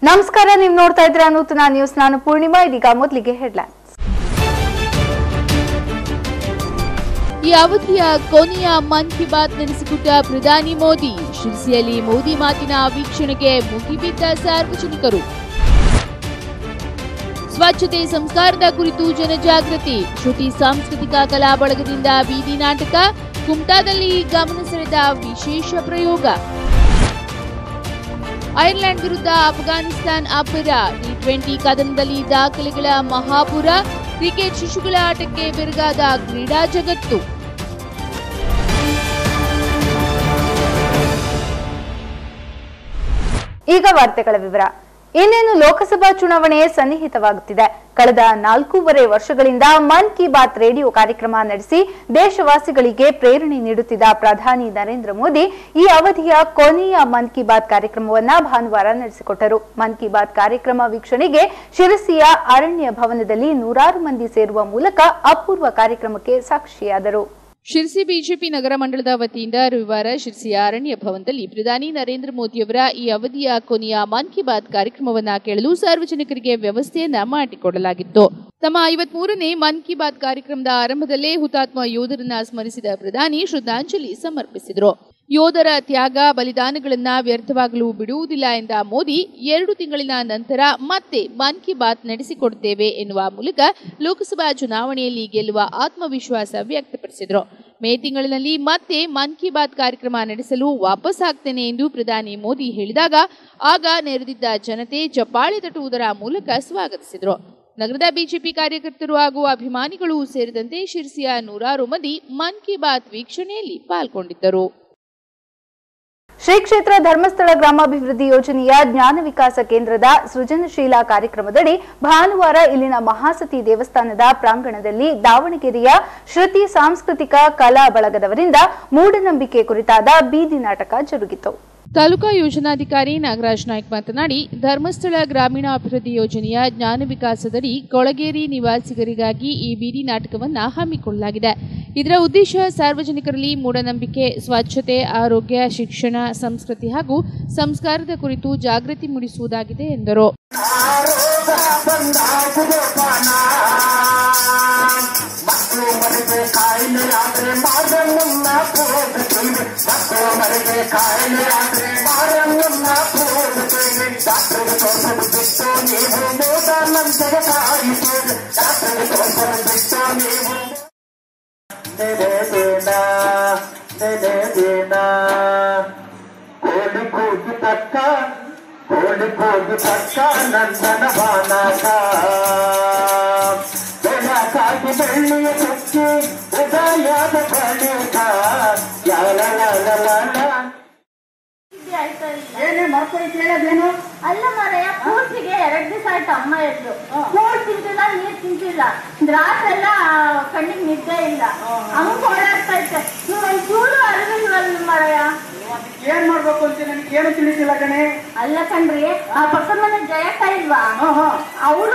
ನಮಸ್ಕಾರ ನೀವು ನೋಡ್ತಾ ಇದ್ರ ನೂತನ ನ್ಯೂಸ್ ನಾನು ಪೂರ್ಣಿಮಾ ಇದೀಗ ಮೊದಲಿಗೆ ಹೆಡ್ಲೈನ್ ಈ ಅವಧಿಯ ಕೊನೆಯ ಮನ್ ಕಿ ಬಾತ್ ನಡೆಸಿಕೊಟ್ಟ ಪ್ರಧಾನಿ ಮೋದಿ ಶಿರ್ಸಿಯಲ್ಲಿ ಮೋದಿ ಮಾತಿನ ವೀಕ್ಷಣೆಗೆ ಮುಗಿಬಿದ್ದ ಸಾರ್ವಜನಿಕರು ಸ್ವಚ್ಛತೆ ಸಂಸ್ಕಾರದ ಕುರಿತು ಜನಜಾಗೃತಿ ಶ್ರುತಿ ಸಾಂಸ್ಕೃತಿಕ ಕಲಾ ಬಳಗದಿಂದ ಬೀದಿ ನಾಟಕ ಕುಮಟಾದಲ್ಲಿ ಗಮನ ಸೆಳೆದ ವಿಶೇಷ ಪ್ರಯೋಗ ಐರ್ಲೆಂಡ್ ವಿರುದ್ಧ ಅಫ್ಘಾನಿಸ್ತಾನ್ ಅಬ್ಬರ ಟಿ ಟ್ವೆಂಟಿ ಕದನದಲ್ಲಿ ದಾಖಲೆಗಳ ಮಹಾಪುರ ಕ್ರಿಕೆಟ್ ಶಿಶುಗಳ ಆಟಕ್ಕೆ ಬೆರಗಾದ ಕ್ರೀಡಾ ಜಗತ್ತು ಈಗ ವಾರ್ತೆಗಳ ವಿವರ ಇನ್ನೇನು ಲೋಕಸಭಾ ಚುನಾವಣೆ ಸನ್ನಿಹಿತವಾಗುತ್ತಿದೆ ಕಳೆದ ನಾಲ್ಕೂವರೆ ವರ್ಷಗಳಿಂದ ಮನ್ ಕಿ ಬಾತ್ ರೇಡಿಯೋ ಕಾರ್ಯಕ್ರಮ ನಡೆಸಿ ದೇಶವಾಸಿಗಳಿಗೆ ಪ್ರೇರಣೆ ನೀಡುತ್ತಿದ್ದ ಪ್ರಧಾನಿ ನರೇಂದ್ರ ಮೋದಿ ಈ ಅವಧಿಯ ಕೊನೆಯ ಮನ್ ಕಿ ಬಾತ್ ಕಾರ್ಯಕ್ರಮವನ್ನ ಭಾನುವಾರ ನಡೆಸಿಕೊಟ್ಟರು ಮನ್ ಕಿ ಬಾತ್ ಕಾರ್ಯಕ್ರಮ ವೀಕ್ಷಣೆಗೆ ಶಿರಸಿಯ ಅರಣ್ಯ ಭವನದಲ್ಲಿ ನೂರಾರು ಮಂದಿ ಸೇರುವ ಮೂಲಕ ಅಪೂರ್ವ ಕಾರ್ಯಕ್ರಮಕ್ಕೆ ಸಾಕ್ಷಿಯಾದರು ಶಿರ್ಸಿ ಬಿಜೆಪಿ ನಗರ ಮಂಡಳದ ವತಿಯಿಂದ ರವಿವಾರ ಶಿರ್ಸಿಯ ಅರಣ್ಯ ಭವನದಲ್ಲಿ ಪ್ರಧಾನಿ ನರೇಂದ್ರ ಮೋದಿಯವರ ಈ ಅವಧಿಯ ಕೊನೆಯ ಮನ್ ಕಿ ಬಾತ್ ಕಾರ್ಯಕ್ರಮವನ್ನ ಕೇಳಲು ಸಾರ್ವಜನಿಕರಿಗೆ ವ್ಯವಸ್ಥೆಯನ್ನ ಮಾಡಿಕೊಡಲಾಗಿತ್ತು ತಮ್ಮ ಐವತ್ಮೂರನೇ ಮನ್ ಕಿ ಬಾತ್ ಕಾರ್ಯಕ್ರಮದ ಆರಂಭದಲ್ಲೇ ಹುತಾತ್ಮ ಯೋಧರನ್ನ ಸ್ಮರಿಸಿದ ಪ್ರಧಾನಿ ಶ್ರದ್ಧಾಂಜಲಿ ಸಮರ್ಪಿಸಿದರು ಯೋಧರ ತ್ಯಾಗ ಬಲಿದಾನಗಳನ್ನ ವ್ಯರ್ಥವಾಗಲು ಬಿಡುವುದಿಲ್ಲ ಎಂದ ಮೋದಿ ಎರಡು ತಿಂಗಳಿನ ನಂತರ ಮತ್ತೆ ಮನ್ ಕಿ ಬಾತ್ ನಡೆಸಿಕೊಡುತ್ತೇವೆ ಎನ್ನುವ ಮೂಲಕ ಲೋಕಸಭಾ ಚುನಾವಣೆಯಲ್ಲಿ ಗೆಲ್ಲುವ ಆತ್ಮವಿಶ್ವಾಸ ವ್ಯಕ್ತಪಡಿಸಿದರು ಮೇ ತಿಂಗಳಿನಲ್ಲಿ ಮತ್ತೆ ಮನ್ ಕಿ ಬಾತ್ ಕಾರ್ಯಕ್ರಮ ನಡೆಸಲು ವಾಪಸ್ ಆಗ್ತೇನೆ ಎಂದು ಪ್ರಧಾನಿ ಮೋದಿ ಹೇಳಿದಾಗ ಆಗ ನೆರೆದಿದ್ದ ಜನತೆ ಚಪ್ಪಾಳೆ ತಟ್ಟುವುದರ ಮೂಲಕ ಸ್ವಾಗತಿಸಿದರು ನಗರದ ಬಿಜೆಪಿ ಕಾರ್ಯಕರ್ತರು ಹಾಗೂ ಅಭಿಮಾನಿಗಳು ಸೇರಿದಂತೆ ಶಿರ್ಸಿಯ ನೂರಾರು ಮಂದಿ ಮನ್ ಕಿ ಬಾತ್ ವೀಕ್ಷಣೆಯಲ್ಲಿ ಪಾಲ್ಗೊಂಡಿದ್ದರು ಶ್ರೀ ಕ್ಷೇತ್ರ ಧರ್ಮಸ್ಥಳ ಗ್ರಾಮಾಭಿವೃದ್ಧಿ ಯೋಜನೆಯ ಜ್ಞಾನ ವಿಕಾಸ ಕೇಂದ್ರದ ಸೃಜನಶೀಲ ಕಾರ್ಯಕ್ರಮದಡಿ ಭಾನುವಾರ ಇಲ್ಲಿನ ಮಹಾಸತಿ ದೇವಸ್ಥಾನದ ಪ್ರಾಂಗಣದಲ್ಲಿ ದಾವಣಗೆರೆಯ ಶ್ರುತಿ ಸಾಂಸ್ಕೃತಿಕ ಕಲಾ ಬಳಗದವರಿಂದ ಮೂಢನಂಬಿಕೆ ಕುರಿತಾದ ಬೀದಿ ನಾಟಕ ಜರುಗಿತು ತಾಲೂಕಾ ಯೋಜನಾಧಿಕಾರಿ ನಾಗರಾಜ್ ನಾಯ್ಕ್ ಮಾತನಾಡಿ ಧರ್ಮಸ್ಥಳ ಗ್ರಾಮೀಣ ಅಭಿವೃದ್ಧಿ ಯೋಜನೆಯ ಜ್ಞಾನ ವಿಕಾಸದಡಿ ಕೊಳಗೇರಿ ನಿವಾಸಿಗರಿಗಾಗಿ ಈ ಬೀದಿ ನಾಟಕವನ್ನ ಹಮ್ಮಿಕೊಳ್ಳಲಾಗಿದೆ ಇದರ ಉದ್ದೇಶ ಸಾರ್ವಜನಿಕರಲ್ಲಿ ಮೂಢನಂಬಿಕೆ ಸ್ವಚ್ಛತೆ ಆರೋಗ್ಯ ಶಿಕ್ಷಣ ಸಂಸ್ಕೃತಿ ಹಾಗೂ ಸಂಸ್ಕಾರದ ಕುರಿತು ಜಾಗೃತಿ ಮೂಡಿಸುವುದಾಗಿದೆ ಎಂದರು ಮಕ್ಕಳು ಮನೆಗೆ ಕಾಯಿಲೆ ಆದ್ರೆ ಮಾರಮ್ಮನ್ನ ಪೂಜಿಸ್ತೀವಿ ಮಕ್ಕಳು ಮನೆಗೆ ಕಾಯಿಲೆ ಆದ್ರೆ ಮಾರಮ್ಮನ್ನ ಪೂಜಿಸ್ತೀವಿ ಡಾಕ್ಟರ್ಗೆ ತೋರಿಸೋದು ಬಿಟ್ಟು ನೀವು ಮೂಢನಂಬಿಕೆ ಕಾಯಿತೀವಿ ಡಾಕ್ಟರ್ಗೆ ತೋರಿಸೋದು ಬಿಟ್ಟು ನೀವು ನೆನೆ ದಿನ ನೆನೆ ದಿನ ಕೋಳಿ ಕೂಗಿ ತಕ್ಕ ಕೋಳಿ ಕೂಗಿ ತಕ್ಕ ನಂದನ ಬಾನಕ ಬೆಳಕಾಗಿ ಬೆಳ್ಳಿಯ ಚುಕ್ಕಿ ಉದಯದ ಬಳಿಕ ಯಾಲ ಏನೇ ಮಾಡ್ಕೊಂಡು ಕೇಳೋದೇನು ಅಲ್ಲ ಮಾರಯ್ಯ ಪೂರ್ತಿಗೆ ಎರಡ್ ದಿವಸ ಆಯ್ತು ಅಮ್ಮ ಎದ್ದು ಕೂಳ್ ತಿಂತಿಲ್ಲ ನೀರ್ ತಿಂತಿಲ್ಲ ದ್ರಾಕ್ಷ ಎಲ್ಲ ಕಣ್ಣಿಗೆ ನಿದ್ದೆ ಇಲ್ಲ ಅಮ್ಮ ಓಡಾಡ್ತಾ ಇತ್ತೆ ನೀವು ಒಂದ್ ಚೂರು ಅರಿವಿಲ್ವಲ್ಲ ಮಾರಯ್ಯ ಏನ್ ಮಾಡ್ಬೇಕು ಅಂತ ನನಗೆ ಏನು ತಿಳಿಸಿಲ್ಲ ಕಣೆ ಅಲ್ಲ ಕಣ್ರಿ ಆ ಪಕ್ಕದ ಮನೆ ಜಯಕ್ಕ ಇಲ್ವಾ ಹಾ ಹಾ ಅವಳು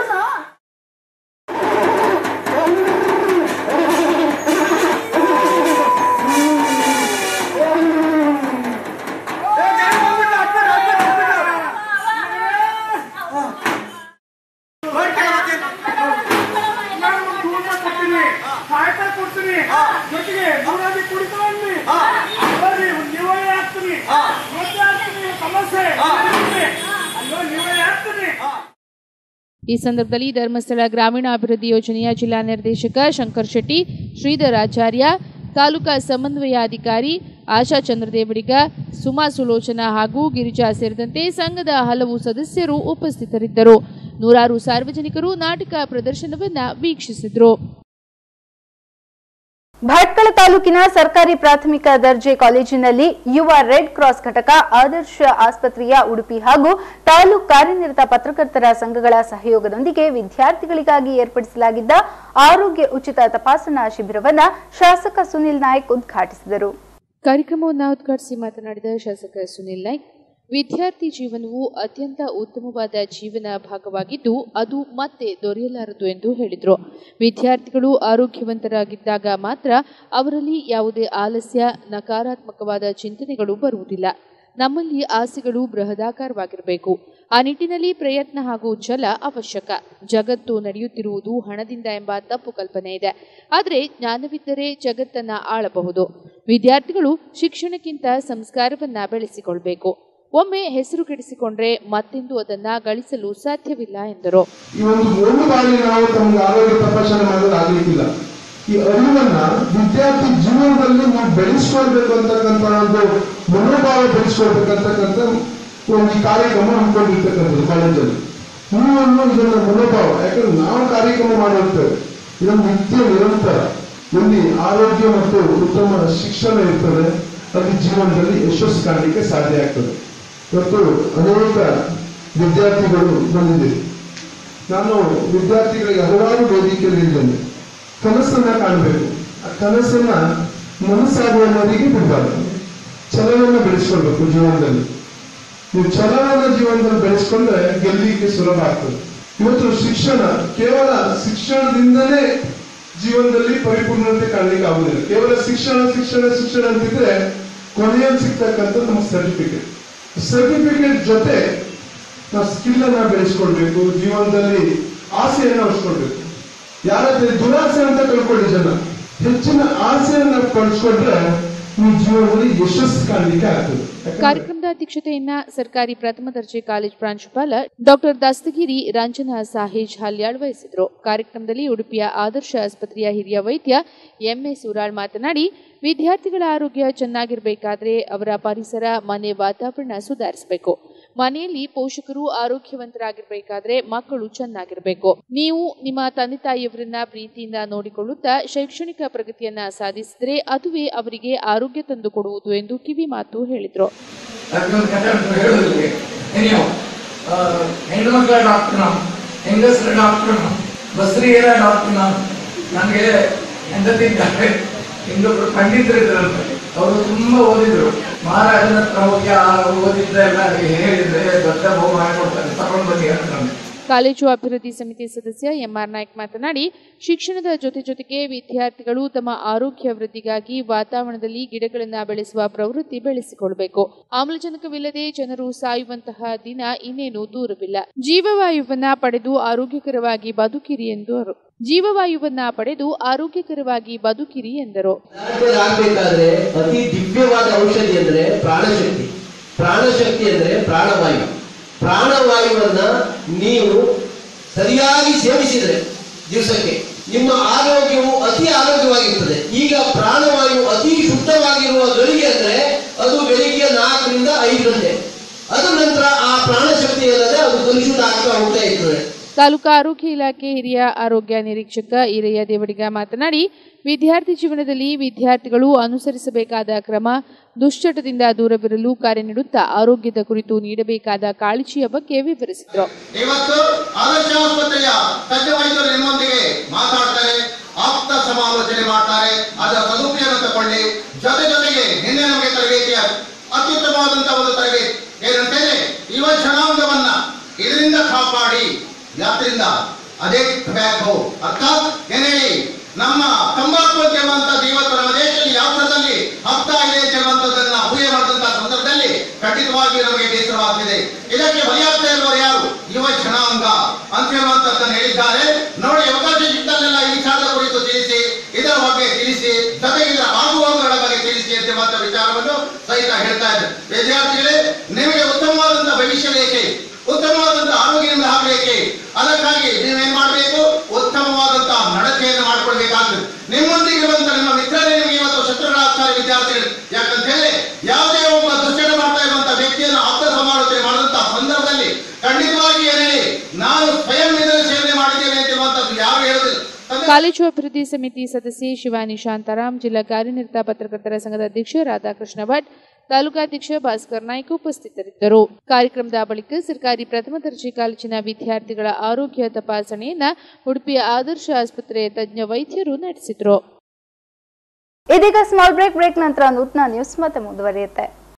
ಕಾಯ್ತಾ ಕೊಡ್ತೀನಿ ಜೊತೆಗೆ ನೂರಾಗಿ ಕುಡಿತಾ ಇದ್ದೀನಿ ಬರ್ರಿ ನೀವೇ ಹಾಕ್ತೀನಿ ಮತ್ತೆ ಹಾಕ್ತೀನಿ ಸಮಸ್ಯೆ ಅಯ್ಯೋ ನೀವೇ ಹಾಕ್ತೀನಿ ಈ ಸಂದರ್ಭದಲ್ಲಿ ಧರ್ಮಸ್ಥಳ ಗ್ರಾಮೀಣಾಭಿವೃದ್ಧಿ ಯೋಜನೆಯ ಜಿಲ್ಲಾ ನಿರ್ದೇಶಕ ಶಂಕರ್ ಶೆಟ್ಟಿ ಶ್ರೀಧರ್ ಆಚಾರ್ಯ ತಾಲೂಕಾ ಸಮನ್ವಯಾಧಿಕಾರಿ ಆಶಾ ಚಂದ್ರದೇವಡಿಗ ಸುಮಾ ಸುಲೋಚನಾ ಹಾಗೂ ಗಿರಿಜಾ ಸೇರಿದಂತೆ ಸಂಘದ ಹಲವು ಸದಸ್ಯರು ಉಪಸ್ಥಿತರಿದ್ದರು ನೂರಾರು ಸಾರ್ವಜನಿಕರು ನಾಟಕ ಪ್ರದರ್ಶನವನ್ನ ವೀಕ್ಷಿಸಿದರು ಭಟ್ಕಳ ತಾಲೂಕಿನ ಸರ್ಕಾರಿ ಪ್ರಾಥಮಿಕ ದರ್ಜೆ ಕಾಲೇಜಿನಲ್ಲಿ ಯುವ ರೆಡ್ ಕ್ರಾಸ್ ಘಟಕ ಆದರ್ಶ ಆಸ್ಪತ್ರೆಯ ಉಡುಪಿ ಹಾಗೂ ತಾಲೂಕು ಕಾರ್ಯನಿರತ ಪತ್ರಕರ್ತರ ಸಂಘಗಳ ಸಹಯೋಗದೊಂದಿಗೆ ವಿದ್ಯಾರ್ಥಿಗಳಿಗಾಗಿ ಏರ್ಪಡಿಸಲಾಗಿದ್ದ ಆರೋಗ್ಯ ಉಚಿತ ತಪಾಸಣಾ ಶಿಬಿರವನ್ನು ಶಾಸಕ ಸುನಿಲ್ ನಾಯ್ಕ್ ಉದ್ಘಾಟಿಸಿದರು ಕಾರ್ಯಕ್ರಮವನ್ನು ಉದ್ಘಾಟಿಸಿ ಮಾತನಾಡಿದ ಶಾಸಕ ಸುನಿಲ್ ನಾಯ್ಕ್ ವಿದ್ಯಾರ್ಥಿ ಜೀವನವು ಅತ್ಯಂತ ಉತ್ತಮವಾದ ಜೀವನ ಭಾಗವಾಗಿದ್ದು ಅದು ಮತ್ತೆ ದೊರೆಯಲಾರದು ಎಂದು ಹೇಳಿದರು ವಿದ್ಯಾರ್ಥಿಗಳು ಆರೋಗ್ಯವಂತರಾಗಿದ್ದಾಗ ಮಾತ್ರ ಅವರಲ್ಲಿ ಯಾವುದೇ ಆಲಸ್ಯ ನಕಾರಾತ್ಮಕವಾದ ಚಿಂತನೆಗಳು ಬರುವುದಿಲ್ಲ ನಮ್ಮಲ್ಲಿ ಆಸೆಗಳು ಬೃಹದಾಕಾರವಾಗಿರಬೇಕು ಆ ನಿಟ್ಟಿನಲ್ಲಿ ಪ್ರಯತ್ನ ಹಾಗೂ ಛಲ ಅವಶ್ಯಕ ಜಗತ್ತು ನಡೆಯುತ್ತಿರುವುದು ಹಣದಿಂದ ಎಂಬ ತಪ್ಪು ಕಲ್ಪನೆ ಇದೆ ಆದರೆ ಜ್ಞಾನವಿದ್ದರೆ ಜಗತ್ತನ್ನ ಆಳಬಹುದು ವಿದ್ಯಾರ್ಥಿಗಳು ಶಿಕ್ಷಣಕ್ಕಿಂತ ಸಂಸ್ಕಾರವನ್ನ ಬೆಳೆಸಿಕೊಳ್ಬೇಕು ಒಮ್ಮೆ ಹೆಸರು ಕೆಡಿಸಿಕೊಂಡ್ರೆ ಮತ್ತೆಂದು ಅದನ್ನ ಗಳಿಸಲು ಸಾಧ್ಯವಿಲ್ಲ ಎಂದರು ಈ ಒಂದು ಒಂದು ಬಾರಿ ನಾವು ತಮಗೆ ಆರೋಗ್ಯ ತಪಾಸಣೆ ಮಾಡೋದು ಆಗ್ಲಿಕ್ಕಿಲ್ಲ ಈ ಅರಿವನ್ನ ವಿದ್ಯಾರ್ಥಿ ಜೀವನದಲ್ಲಿ ನಾವು ಬೆಳೆಸ್ಕೊಳ್ಬೇಕು ಅಂತಕ್ಕಂಥ ಒಂದು ಮನೋಭಾವ ಬೆಳೆಸ್ಕೊಳ್ಬೇಕಂತಕ್ಕಂಥ ಒಂದು ಈ ಕಾರ್ಯಕ್ರಮ ಹಮ್ಮಿಕೊಂಡಿರ್ತಕ್ಕಂಥದ್ದು ಕಾಲೇಜಲ್ಲಿ ನೀವನ್ನು ಇದನ್ನ ಮನೋಭಾವ ಯಾಕಂದ್ರೆ ನಾವು ಕಾರ್ಯಕ್ರಮ ಮಾಡಿರ್ತೇವೆ ಇದೊಂದು ನಿತ್ಯ ನಿರಂತರ ಇಲ್ಲಿ ಆರೋಗ್ಯ ಮತ್ತು ಉತ್ತಮ ಶಿಕ್ಷಣ ಇರ್ತದೆ ಅಲ್ಲಿ ಜೀವನದಲ್ಲಿ ಯಶಸ್ಸು ಕಾಣಲಿಕ್ಕೆ ಸಾಧ್ಯ ಆಗ್ತದೆ ಇವತ್ತು ಅನೇಕ ವಿದ್ಯಾರ್ಥಿಗಳು ಬಂದಿದ್ದೀರಿ ನಾನು ವಿದ್ಯಾರ್ಥಿಗಳಿಗೆ ಹಲವಾರು ವೇದಿಕೆಯಲ್ಲಿ ಇದ್ದೇನೆ ಕನಸನ್ನ ಕಾಣಬೇಕು ಆ ಕನಸನ್ನ ಮನಸ್ಸಾಗುವವರಿಗೆ ಬಿಡಬಾರ್ದು ಛಲವನ್ನ ಬೆಳೆಸ್ಕೊಳ್ಬೇಕು ಜೀವನದಲ್ಲಿ ನೀವು ಛಲವನ್ನ ಜೀವನದಲ್ಲಿ ಬೆಳೆಸ್ಕೊಂಡ್ರೆ ಗೆಲ್ಲಿಕ್ಕೆ ಸುಲಭ ಆಗ್ತದೆ ಇವತ್ತು ಶಿಕ್ಷಣ ಕೇವಲ ಶಿಕ್ಷಣದಿಂದಲೇ ಜೀವನದಲ್ಲಿ ಪರಿಪೂರ್ಣತೆ ಕಾಣಲಿಕ್ಕೆ ಆಗುದಿಲ್ಲ ಕೇವಲ ಶಿಕ್ಷಣ ಶಿಕ್ಷಣ ಶಿಕ್ಷಣ ಅಂತಿದ್ರೆ ಕೊನೆಯಲ್ಲಿ ಸಿಗ್ತಕ್ಕಂಥ ನಮ್ಮ ಸರ್ಟಿಫಿಕೇಟ್ ಸರ್ಟಿಫಿಕೇಟ್ ಜೊತೆ ನಾವು ಸ್ಕಿಲ್ ಅನ್ನ ಬೆಳೆಸ್ಕೊಳ್ಬೇಕು ಜೀವನದಲ್ಲಿ ಆಸೆಯನ್ನ ಉಳಿಸ್ಕೊಳ್ಬೇಕು ಯಾರ ಹತ್ರ ದುರಾಸೆ ಅಂತ ಕಳ್ಕೊಳ್ಳಿ ಜನ ಹೆಚ್ಚಿನ ಆಸೆಯನ್ನ ಕಳ್ಸ್ಕೊಂಡ್ರೆ ನೀವು ಜೀವನದಲ್ಲಿ ಯಶಸ್ಸು ಕಾಣಲಿಕ್ಕೆ ಆಗ್ತದೆ ಯಾಕಂದ್ರೆ ಕಾರ್ಯಕ್ರಮದ ಅಧ್ಯಕ್ಷತೆಯನ್ನ ಸರ್ಕಾರಿ ಪ್ರಥಮ ದರ್ಜೆ ಕಾಲೇಜ್ ಪ್ರಾಂಶುಪಾಲ ಡಾಕ್ಟರ್ ದಸ್ತಗಿರಿ ರಂಜನಾ ಸಾಹೇಜ್ ಹಲ್ಯಾಳ್ ವಹಿಸಿದ್ರು ಕಾರ್ಯಕ್ರಮದಲ್ಲಿ ಉಡುಪಿಯ ಆದರ್ಶ ಆಸ್ಪತ್ರೆಯ ಹಿರಿಯ ವೈದ್ಯ ಎಂಎ ಸೂರಾಳ್ ಮಾತನಾಡಿ ವಿದ್ಯಾರ್ಥಿಗಳ ಆರೋಗ್ಯ ಚೆನ್ನಾಗಿರ್ಬೇಕಾದ್ರೆ ಅವರ ಪರಿಸರ ಮನೆ ವಾತಾವರಣ ಸುಧಾರಿಸಬೇಕು ಮನೆಯಲ್ಲಿ ಪೋಷಕರು ಆರೋಗ್ಯವಂತರಾಗಿರ್ಬೇಕಾದ್ರೆ ಮಕ್ಕಳು ಚೆನ್ನಾಗಿರ್ಬೇಕು ನೀವು ನಿಮ್ಮ ತಂದೆ ತಾಯಿಯವರನ್ನ ಪ್ರೀತಿಯಿಂದ ನೋಡಿಕೊಳ್ಳುತ್ತಾ ಶೈಕ್ಷಣಿಕ ಪ್ರಗತಿಯನ್ನ ಸಾಧಿಸಿದ್ರೆ ಅದುವೇ ಅವರಿಗೆ ಆರೋಗ್ಯ ತಂದು ಕೊಡುವುದು ಎಂದು ಕಿವಿ ಮಾತು ಹೇಳಿದ್ರು ಅದೊಂದು ಕಥೆ ಉಂಟು ಹೇಳುವುದಿಲ್ಲ ನೀವು ಹೆಣ್ಮಕ್ಳ ಡಾಕ್ಟರ್ ನಾನು ಹೆಂಗಸರ ಡಾಕ್ಟರ್ ನಾನು ಬಸ್ರಿಯರ ಡಾಕ್ಟರ್ ನಾನು ನನಗೆ ಹೆಂಡತಿದ್ದಾರೆ ಇನ್ನೊಬ್ರು ಪಂಡಿತರು ಇದ್ರಂತೆ ಅವರು ತುಂಬಾ ಓದಿದ್ರು ಮಹಾರಾಜನ ಹತ್ರ ಹೋಗಿ ಆ ಓದಿದ್ದೆಲ್ಲ ಹೇಳಿದ್ರೆ ದೊಡ್ಡ ಬಹು ಮಾಡಿಕೊಡ್ತಾರೆ ತಗೊಂಡು ಬನ್ನಿ ಅಂತ ನಮ್ಗೆ ಕಾಲೇಜು ಅಭಿವೃದ್ಧಿ ಸಮಿತಿ ಸದಸ್ಯ ಎಂಆರ್ ನಾಯ್ಕ್ ಮಾತನಾಡಿ ಶಿಕ್ಷಣದ ಜೊತೆ ಜೊತೆಗೆ ವಿದ್ಯಾರ್ಥಿಗಳು ತಮ್ಮ ಆರೋಗ್ಯ ವೃದ್ಧಿಗಾಗಿ ವಾತಾವರಣದಲ್ಲಿ ಗಿಡಗಳನ್ನು ಬೆಳೆಸುವ ಪ್ರವೃತ್ತಿ ಬೆಳೆಸಿಕೊಳ್ಬೇಕು ಆಮ್ಲಜನಕವಿಲ್ಲದೆ ಜನರು ಸಾಯುವಂತಹ ದಿನ ಇನ್ನೇನು ದೂರವಿಲ್ಲ ಜೀವವಾಯುವನ್ನ ಪಡೆದು ಆರೋಗ್ಯಕರವಾಗಿ ಬದುಕಿರಿ ಎಂದು ಅವರು ಜೀವವಾಯುವನ್ನ ಪಡೆದು ಆರೋಗ್ಯಕರವಾಗಿ ಬದುಕಿರಿ ಎಂದರು ಆಗ್ಬೇಕಾದ್ರೆ ಅತಿ ದಿವ್ಯವಾದ ಔಷಧಿ ಅಂದ್ರೆ ಪ್ರಾಣಶಕ್ತಿ ಪ್ರಾಣಶಕ್ತಿ ಅಂದ್ರೆ ಪ್ರಾಣವಾಯು ಪ್ರಾಣವಾಯುವನ್ನ ನೀವು ಸರಿಯಾಗಿ ಸೇವಿಸಿದ್ರೆ ದಿವಸಕ್ಕೆ ನಿಮ್ಮ ಆರೋಗ್ಯವು ಅತಿ ಆರೋಗ್ಯವಾಗಿರ್ತದೆ ಈಗ ಪ್ರಾಣವಾಯು ಅತಿ ಶುದ್ಧವಾಗಿರುವ ಗಳಿಗೆ ಅಂದ್ರೆ ಅದು ಬೆಳಿಗ್ಗೆ ನಾಲ್ಕರಿಂದ ಐದು ಗಂಟೆ ಅದ ನಂತರ ಆ ಪ್ರಾಣಶಕ್ತಿ ಏನದೆ ಅದು ಕಲುಷಿತ ಆಗ್ತಾ ಹೋಗ್ತಾ ಇರ್ತದೆ ತಾಲೂಕಾ ಆರೋಗ್ಯ ಇಲಾಖೆ ಹಿರಿಯ ಆರೋಗ್ಯ ನಿರೀಕ್ಷಕ ಈರಯ್ಯ ದೇವಡಿಗ ಮಾತನಾಡಿ ವಿದ್ಯಾರ್ಥಿ ಜೀವನದಲ್ಲಿ ವಿದ್ಯಾರ್ಥಿಗಳು ಅನುಸರಿಸಬೇಕಾದ ಕ್ರಮ ದುಶ್ಚಟದಿಂದ ದೂರವಿರಲು ಕಾರ್ಯ ನೀಡುತ್ತಾ ಆರೋಗ್ಯದ ಕುರಿತು ನೀಡಬೇಕಾದ ಕಾಳಜಿಯ ಬಗ್ಗೆ ವಿವರಿಸಿದರು ಇವತ್ತು ಆದರ್ಶ ಆಸ್ಪತ್ರೆಯ ತಜ್ಞ ವೈದ್ಯರು ನಿಮ್ಮೊಂದಿಗೆ ಮಾತಾಡ್ತಾರೆ ಆಪ್ತ ಸಮಾಲೋಚನೆ ಮಾಡ್ತಾರೆ ಅದರ ಸದುಪಯೋಗ ತಗೊಳ್ಳಿ ಜೊತೆ ಜೊತೆಗೆ ನಿನ್ನೆ ನಮಗೆ ತರಬೇತಿಯ ಅತ್ಯುತ್ತಮವಾದಂತಹ ಒಂದು ತರಬೇತಿ ಏನಂತಂದ್ರೆ ಯುವ ಜನಾಂಗವನ್ನ ಇದರಿಂದ ಕಾಪಾಡಿ ಯಾತ್ರಿಂದ ಅದೇ ಟೊಬ್ಯಾಕೋ ಅರ್ಥಾತ್ ಏನ್ ಹೇಳಿ ನಮ್ಮ ತಂಬಾಕು ಅಂತ ಹೇಳುವಂತದ್ದು ಇವತ್ತು ನಮ್ಮ ದೇಶದಲ್ಲಿ ಯಾವ ಥರದಲ್ಲಿ ಹಬ್ತಾ ಇದೆ ಅಂತ ಹೇಳುವಂತದ್ದನ್ನ ಊಹೆ ಮಾಡಿದಂತಹ ಸಂದರ್ಭದಲ್ಲಿ ಖಂಡಿತವಾಗಿ ನಮಗೆ ಬೇಸರವಾಗ್ತಿದೆ ಇದಕ್ಕೆ ಬಲಿಯಾಗ್ತಾ ಇರುವವರು ಯಾರು ಯುವ ಜನಾಂಗ ಅಂತ ಹೇಳುವಂತದ್ದನ್ನು ಹೇಳಿದ್ದಾರೆ ನೋಡಿ ಅವಕಾಶ ಸಿಕ್ಕಲ್ಲೆಲ್ಲ ಈ ವಿಚಾರದ ಕುರಿತು ತಿಳಿಸಿ ಇದರ ಬಗ್ಗೆ ತಿಳಿಸಿ ಜೊತೆಗೆ ಇದರ ಆಗುಹೋಗುಗಳ ಬಗ್ಗೆ ತಿಳಿಸಿ ಅಂತ ಹೇಳುವಂತ ವಿಚಾರವನ್ನು ಸಹಿತ ಹೇಳ್ತಾ ಇದ್ದಾರೆ ವಿದ್ಯಾರ್ಥಿಗಳೇ ನಿಮಗೆ ಉತ್ತಮವಾದಂತಹ ಭವಿಷ್ಯ ಬೇಕೆ ಉತ್ತಮವಾದಂತಹ ಆರೋಗ್ಯದಿಂದ ಆಗಬೇಕೆ ಅದಕ್ಕಾಗಿ ನೀವೇನ್ ಮಾಡಬೇಕು ಉತ್ತಮವಾದಂತಹ ನಡತೆಯನ್ನು ಮಾಡ್ಕೊಳ್ಬೇಕಾಗ್ತದೆ ನಿಮ್ಮೊಂದಿಗೆ ಇರುವಂತ ನಿಮ್ಮ ಮಿತ್ರರೇ ನಿಮಗೆ ಇವತ್ತು ಶತ್ರುಗಳಾಗ್ತಾರೆ ವಿದ್ಯಾರ್ಥಿಗಳು ಯಾಕಂತ ಹೇಳಿ ಯಾವುದೇ ಒಬ್ಬ ದುಶ್ಚಟ ಮಾಡ್ತಾ ಇರುವಂತಹ ವ್ಯಕ್ತಿಯನ್ನು ಆಪ್ತ ಸಮಾಲೋಚನೆ ಮಾಡಿದಂತಹ ಸಂದರ್ಭದಲ್ಲಿ ಖಂಡಿತವಾಗಿ ಏನ್ ಹೇಳಿ ನಾನು ಸ್ವಯಂ ಇದನ್ನು ಸೇವನೆ ಮಾಡಿದ್ದೇನೆ ಅಂತ ಹೇಳುವಂತದ್ದು ಯಾರು ಹೇಳುದಿಲ್ಲ ತಂದೆ ಕಾಲೇಜು ಅಭಿವೃದ್ಧಿ ಸಮಿತಿ ಸದಸ್ಯೆ ಶಿವಾನಿ ಶಾಂತಾರಾಮ್ ಜಿಲ್ಲಾ ಕಾರ್ಯನಿರತ ಪತ್ರಕರ್ತರ ಸಂಘದ ಅಧ್ಯಕ್ಷ ರಾಧಾಕೃಷ್ಣ ಭಟ್ ತಾಲೂಕಾಧ್ಯಕ್ಷ ಭಾಸ್ಕರ್ ನಾಯ್ಕ ಉಪಸ್ಥಿತರಿದ್ದರು ಕಾರ್ಯಕ್ರಮದ ಬಳಿಕ ಸರ್ಕಾರಿ ಪ್ರಥಮ ದರ್ಜೆ ಕಾಲೇಜಿನ ವಿದ್ಯಾರ್ಥಿಗಳ ಆರೋಗ್ಯ ತಪಾಸಣೆಯನ್ನ ಉಡುಪಿಯ ಆದರ್ಶ ಆಸ್ಪತ್ರೆಯ ತಜ್ಞ ವೈದ್ಯರು ನಡೆಸಿದ್ರು ಇದೀಗ ಸ್ಮಾಲ್ ಬ್ರೇಕ್ ಬ್ರೇಕ್ ನಂತರ ನೂತನ ನ್ಯೂಸ್ ಮತ್ತೆ ಮುಂದುವರಿಯುತ್ತೆ